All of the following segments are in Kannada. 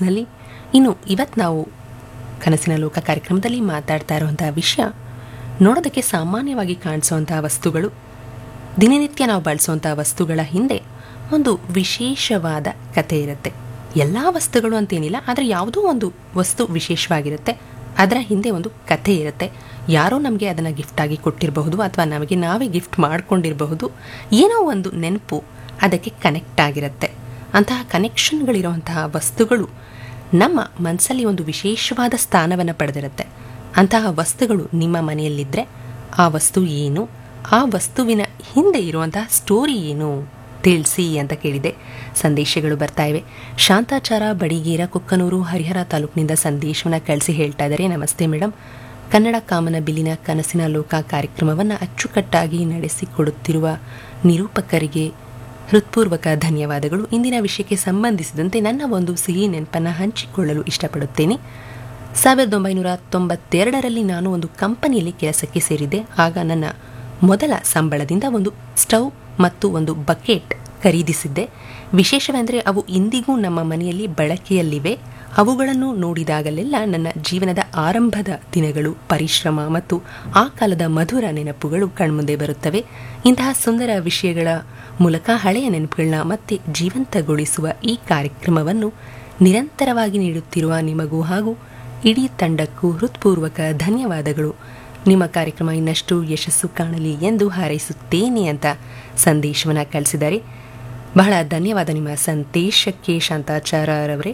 ಇನ್ಬಾಕ್ಸ್ನಲ್ಲಿ ಇನ್ನು ಇವತ್ತು ನಾವು ಕನಸಿನ ಲೋಕ ಕಾರ್ಯಕ್ರಮದಲ್ಲಿ ಮಾತಾಡ್ತಾ ಇರುವಂತಹ ವಿಷಯ ನೋಡೋದಕ್ಕೆ ಸಾಮಾನ್ಯವಾಗಿ ಕಾಣಿಸುವಂತಹ ವಸ್ತುಗಳು ದಿನನಿತ್ಯ ನಾವು ಬಳಸುವಂಥ ವಸ್ತುಗಳ ಹಿಂದೆ ಒಂದು ವಿಶೇಷವಾದ ಕಥೆ ಇರುತ್ತೆ ಎಲ್ಲ ವಸ್ತುಗಳು ಅಂತೇನಿಲ್ಲ ಆದರೆ ಯಾವುದೋ ಒಂದು ವಸ್ತು ವಿಶೇಷವಾಗಿರುತ್ತೆ ಅದರ ಹಿಂದೆ ಒಂದು ಕಥೆ ಇರುತ್ತೆ ಯಾರೋ ನಮಗೆ ಅದನ್ನು ಗಿಫ್ಟಾಗಿ ಕೊಟ್ಟಿರಬಹುದು ಅಥವಾ ನಮಗೆ ನಾವೇ ಗಿಫ್ಟ್ ಮಾಡ್ಕೊಂಡಿರಬಹುದು ಏನೋ ಒಂದು ನೆನಪು ಅದಕ್ಕೆ ಕನೆಕ್ಟ್ ಆಗಿರುತ್ತೆ ಅಂತಹ ಕನೆಕ್ಷನ್ಗಳಿರುವಂತಹ ವಸ್ತುಗಳು ನಮ್ಮ ಮನಸ್ಸಲ್ಲಿ ಒಂದು ವಿಶೇಷವಾದ ಸ್ಥಾನವನ್ನು ಪಡೆದಿರುತ್ತೆ ಅಂತಹ ವಸ್ತುಗಳು ನಿಮ್ಮ ಮನೆಯಲ್ಲಿದ್ದರೆ ಆ ವಸ್ತು ಏನು ಆ ವಸ್ತುವಿನ ಹಿಂದೆ ಇರುವಂತಹ ಸ್ಟೋರಿ ಏನು ತಿಳಿಸಿ ಅಂತ ಕೇಳಿದೆ ಸಂದೇಶಗಳು ಬರ್ತಾ ಇವೆ ಶಾಂತಾಚಾರ ಬಡಿಗೇರ ಕುಕ್ಕನೂರು ಹರಿಹರ ತಾಲೂಕಿನಿಂದ ಸಂದೇಶವನ್ನು ಕಳಿಸಿ ಹೇಳ್ತಾ ಇದ್ದಾರೆ ನಮಸ್ತೆ ಮೇಡಮ್ ಕನ್ನಡ ಕಾಮನ ಬಿಲ್ಲಿನ ಕನಸಿನ ಲೋಕ ಕಾರ್ಯಕ್ರಮವನ್ನು ಅಚ್ಚುಕಟ್ಟಾಗಿ ನಡೆಸಿಕೊಡುತ್ತಿರುವ ನಿರೂಪಕರಿಗೆ ಹೃತ್ಪೂರ್ವಕ ಧನ್ಯವಾದಗಳು ಇಂದಿನ ವಿಷಯಕ್ಕೆ ಸಂಬಂಧಿಸಿದಂತೆ ನನ್ನ ಒಂದು ಸಿಹಿ ನೆನಪನ್ನು ಹಂಚಿಕೊಳ್ಳಲು ಇಷ್ಟಪಡುತ್ತೇನೆ ಸಾವಿರದ ಒಂಬೈನೂರ ತೊಂಬತ್ತೆರಡರಲ್ಲಿ ನಾನು ಒಂದು ಕಂಪನಿಯಲ್ಲಿ ಕೆಲಸಕ್ಕೆ ಸೇರಿದ್ದೆ ಆಗ ನನ್ನ ಮೊದಲ ಸಂಬಳದಿಂದ ಒಂದು ಸ್ಟವ್ ಮತ್ತು ಒಂದು ಬಕೆಟ್ ಖರೀದಿಸಿದ್ದೆ ವಿಶೇಷವೆಂದರೆ ಅವು ಇಂದಿಗೂ ನಮ್ಮ ಮನೆಯಲ್ಲಿ ಬಳಕೆಯಲ್ಲಿವೆ ಅವುಗಳನ್ನು ನೋಡಿದಾಗಲೆಲ್ಲ ನನ್ನ ಜೀವನದ ಆರಂಭದ ದಿನಗಳು ಪರಿಶ್ರಮ ಮತ್ತು ಆ ಕಾಲದ ಮಧುರ ನೆನಪುಗಳು ಕಣ್ಮುಂದೆ ಬರುತ್ತವೆ ಇಂತಹ ಸುಂದರ ವಿಷಯಗಳ ಮೂಲಕ ಹಳೆಯ ನೆನಪುಗಳನ್ನ ಮತ್ತೆ ಜೀವಂತಗೊಳಿಸುವ ಈ ಕಾರ್ಯಕ್ರಮವನ್ನು ನಿರಂತರವಾಗಿ ನೀಡುತ್ತಿರುವ ನಿಮಗೂ ಹಾಗೂ ಇಡೀ ತಂಡಕ್ಕೂ ಹೃತ್ಪೂರ್ವಕ ಧನ್ಯವಾದಗಳು ನಿಮ್ಮ ಕಾರ್ಯಕ್ರಮ ಇನ್ನಷ್ಟು ಯಶಸ್ಸು ಕಾಣಲಿ ಎಂದು ಹಾರೈಸುತ್ತೇನೆ ಅಂತ ಸಂದೇಶವನ್ನು ಕಳಿಸಿದ್ದಾರೆ ಬಹಳ ಧನ್ಯವಾದ ನಿಮ್ಮ ಸಂದೇಶಕ್ಕೆ ಶಾಂತಾಚಾರ್ಯವರೇ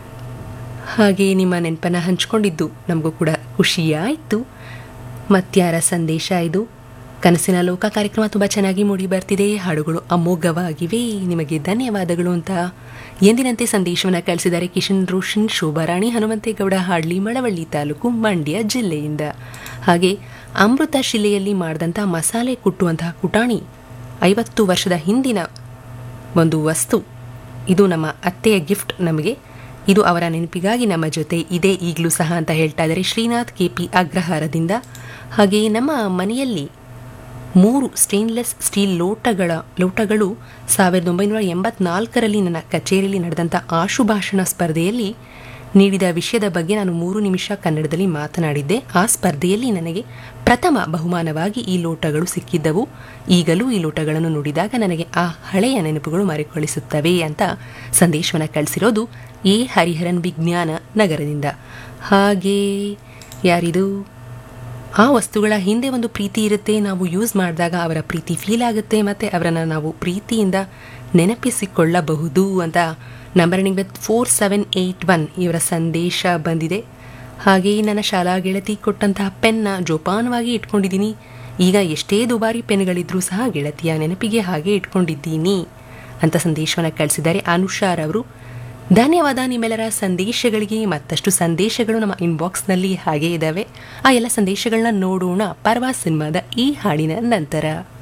ಹಾಗೆ ನಿಮ್ಮ ನೆನಪನ್ನು ಹಂಚಿಕೊಂಡಿದ್ದು ನಮಗೂ ಕೂಡ ಖುಷಿಯಾಯಿತು ಮತ್ಯಾರ ಸಂದೇಶ ಇದು ಕನಸಿನ ಲೋಕ ಕಾರ್ಯಕ್ರಮ ತುಂಬ ಚೆನ್ನಾಗಿ ಮೂಡಿ ಬರ್ತಿದೆ ಹಾಡುಗಳು ಅಮೋಘವಾಗಿವೆ ನಿಮಗೆ ಧನ್ಯವಾದಗಳು ಅಂತ ಎಂದಿನಂತೆ ಸಂದೇಶವನ್ನು ಕಳಿಸಿದ್ದಾರೆ ಕಿಶನ್ ರೋಷನ್ ಶೋಭಾರಾಣಿ ಹನುಮಂತೇಗೌಡ ಹಾಡ್ಲಿ ಮಳವಳ್ಳಿ ತಾಲೂಕು ಮಂಡ್ಯ ಜಿಲ್ಲೆಯಿಂದ ಹಾಗೆ ಅಮೃತ ಶಿಲೆಯಲ್ಲಿ ಮಾಡಿದಂಥ ಮಸಾಲೆ ಕುಟ್ಟುವಂತಹ ಕುಟಾಣಿ ಐವತ್ತು ವರ್ಷದ ಹಿಂದಿನ ಒಂದು ವಸ್ತು ಇದು ನಮ್ಮ ಅತ್ತೆಯ ಗಿಫ್ಟ್ ನಮಗೆ ಇದು ಅವರ ನೆನಪಿಗಾಗಿ ನಮ್ಮ ಜೊತೆ ಇದೆ ಈಗಲೂ ಸಹ ಅಂತ ಹೇಳ್ತಾ ಇದ್ದಾರೆ ಶ್ರೀನಾಥ್ ಕೆ ಪಿ ಅಗ್ರಹಾರದಿಂದ ಹಾಗೆ ನಮ್ಮ ಮನೆಯಲ್ಲಿ ಮೂರು ಸ್ಟೇನ್ಲೆಸ್ ಸ್ಟೀಲ್ ಲೋಟಗಳ ಲೋಟಗಳು ಸಾವಿರದ ಒಂಬೈನೂರ ಎಂಬತ್ನಾಲ್ಕರಲ್ಲಿ ನನ್ನ ಕಚೇರಿಯಲ್ಲಿ ನಡೆದಂಥ ಆಶುಭಾಷಣ ಸ್ಪರ್ಧೆಯಲ್ಲಿ ನೀಡಿದ ವಿಷಯದ ಬಗ್ಗೆ ನಾನು ಮೂರು ನಿಮಿಷ ಕನ್ನಡದಲ್ಲಿ ಮಾತನಾಡಿದ್ದೆ ಆ ಸ್ಪರ್ಧೆಯಲ್ಲಿ ನನಗೆ ಪ್ರಥಮ ಬಹುಮಾನವಾಗಿ ಈ ಲೋಟಗಳು ಸಿಕ್ಕಿದ್ದವು ಈಗಲೂ ಈ ಲೋಟಗಳನ್ನು ನೋಡಿದಾಗ ನನಗೆ ಆ ಹಳೆಯ ನೆನಪುಗಳು ಮರುಕಳಿಸುತ್ತವೆ ಅಂತ ಸಂದೇಶವನ್ನು ಕಳಿಸಿರೋದು ಎ ಹರಿಹರನ್ ವಿಜ್ಞಾನ ನಗರದಿಂದ ಹಾಗೆ ಯಾರಿದು ಆ ವಸ್ತುಗಳ ಹಿಂದೆ ಒಂದು ಪ್ರೀತಿ ಇರುತ್ತೆ ನಾವು ಯೂಸ್ ಮಾಡಿದಾಗ ಅವರ ಪ್ರೀತಿ ಫೀಲ್ ಆಗುತ್ತೆ ಮತ್ತು ಅವರನ್ನು ನಾವು ಪ್ರೀತಿಯಿಂದ ನೆನಪಿಸಿಕೊಳ್ಳಬಹುದು ಅಂತ numbering with four seven eight one ಇವರ ಸಂದೇಶ ಬಂದಿದೆ ಹಾಗೆಯೇ ನನ್ನ ಶಾಲಾ ಗೆಳತಿ ಕೊಟ್ಟಂತಹ ಪೆನ್ನ ಜೋಪಾನವಾಗಿ ಇಟ್ಕೊಂಡಿದ್ದೀನಿ ಈಗ ಎಷ್ಟೇ ದುಬಾರಿ ಪೆನ್ಗಳಿದ್ರೂ ಸಹ ಗೆಳತಿಯ ನೆನಪಿಗೆ ಹಾಗೆ ಇಟ್ಕೊಂಡಿದ್ದೀನಿ ಅಂತ ಸಂದೇಶವನ್ನು ಕಳಿಸಿದ್ದಾರೆ ಅನುಷಾರ್ ಅವರು ಧನ್ಯವಾದ ನಿಮ್ಮೆಲ್ಲರ ಸಂದೇಶಗಳಿಗೆ ಮತ್ತಷ್ಟು ಸಂದೇಶಗಳು ನಮ್ಮ ಇನ್ಬಾಕ್ಸ್ನಲ್ಲಿ ಹಾಗೇ ಇದ್ದಾವೆ ಆ ಎಲ್ಲ ಸಂದೇಶಗಳನ್ನ ನೋಡೋಣ ಪರ್ವಾ ಸಿನಿಮಾದ ಈ ಹಾಡಿನ ನಂತರ